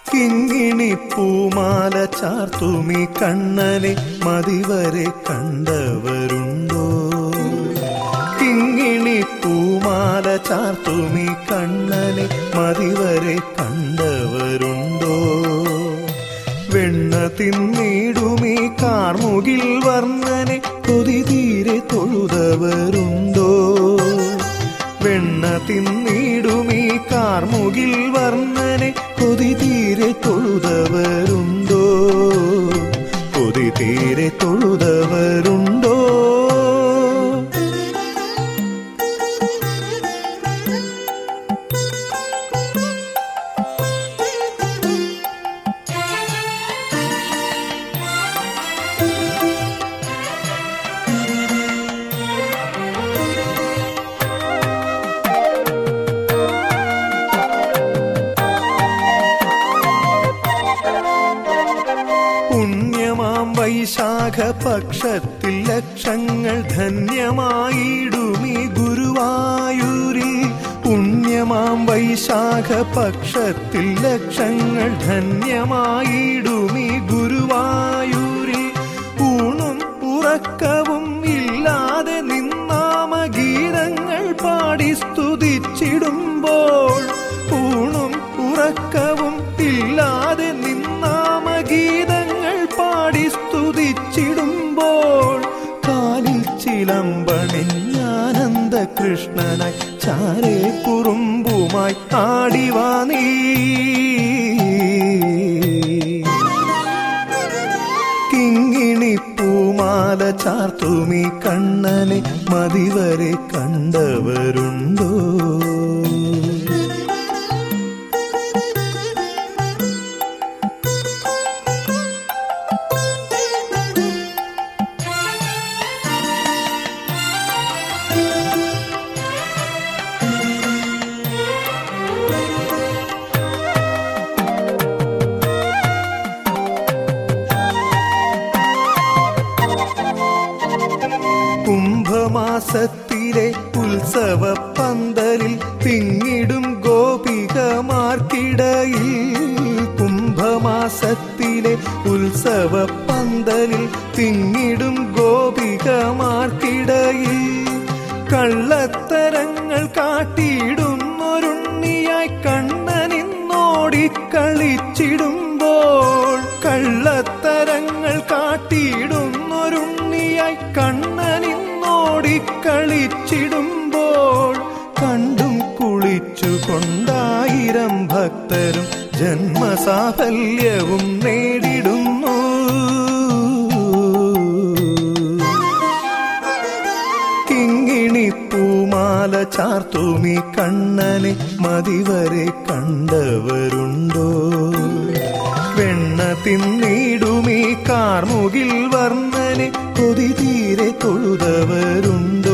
കിങ്ങിണി പൂമാല ചാർത്തുമി കണ്ണനെ മതിവരെ കണ്ടവരുണ്ടോ കിങ്ങിണി പൂമാല ചാർത്തുമി കണ്ണനെ മതിവരെ കണ്ടവരുണ്ടോ വെണ്ണ തിന്നിടുമീ കാർമുകിൽ വർണ്ണനെ കൊതി തീരെ തൊഴുതവരുണ്ടോ വെണ്ണ തിന്നിടുമീ കാർമുകിൽ വർണ്ണനെ കൊതി തീരെ തൊഴുതവരുണ്ടോ കൊതി തീരെ തൊഴുതവരുണ്ടോ പുണ്യമാം വൈശാഖ പക്ഷത്തിൽ ലക്ഷങ്ങൾ ധന്യമായിടുമി ഗുരുവായൂരിൽ പുണ്യമാം വൈശാഖ പക്ഷത്തിൽ ലക്ഷങ്ങൾ ധന്യമായിടുമി ഗുരുവായൂരിൽ ഊണും ഉറക്കവും ഇല്ലാതെ നിന്നാമ ഗീതങ്ങൾ പാടി സ്തുതിച്ചിടുമ്പോൾ ഊണും ഉറക്കവും ഇല്ലാതെ നിന്നാമ ഗീതങ്ങൾ പാടി സ്തുതിച്ചിടുമ്പോൾ കാലിൽ ചിലമ്പണിഞ്ഞാനന്ദ കൃഷ്ണനായി ചാരേ കുറുമ്പുമായി ആടിവാ നീ കിങ്ങിണി പൂമാല ചാർത്തുമി കണ്ണനെ മതിവരെ കണ്ടവരുണ്ടോ കുംഭമാസത്തിലെ ഉത്സവ പന്തലിൽ തിങ്ങിടും ഗോപികമാർക്കിടയിൽ കുംഭമാസത്തിലെ ഉത്സവ പന്തലിൽ തിങ്ങിടും ഗോപികമാർക്കിടയിൽ കള്ളത്തരങ്ങൾ കാട്ടിയിടുന്നൊരുണ്ണിയായി കണ്ണനിന്നോടിക്കളിച്ചിടുമ്പോൾ കള്ളത്തരങ്ങൾ കാട്ടിയിടുന്നൊരുണ്ണിയായി കണ്ണനിന്നോടിക്കളിച്ചിടുമ്പോൾ കണ്ടും കുളിച്ചു കൊണ്ടായിരം ഭക്തരും ജന്മസാഫല്യവും നേടിടുന്നു കിങ്ങിണി പൂമാല ചാർത്തുമി കണ്ണനെ മതിവരെ കണ്ടവരുണ്ടോ വെണ്ണ തിന്നിടുമീ കാർമുകിൽ വർണ്ണനെ കൊതി തീരെ തൊഴുതവരുണ്ടോ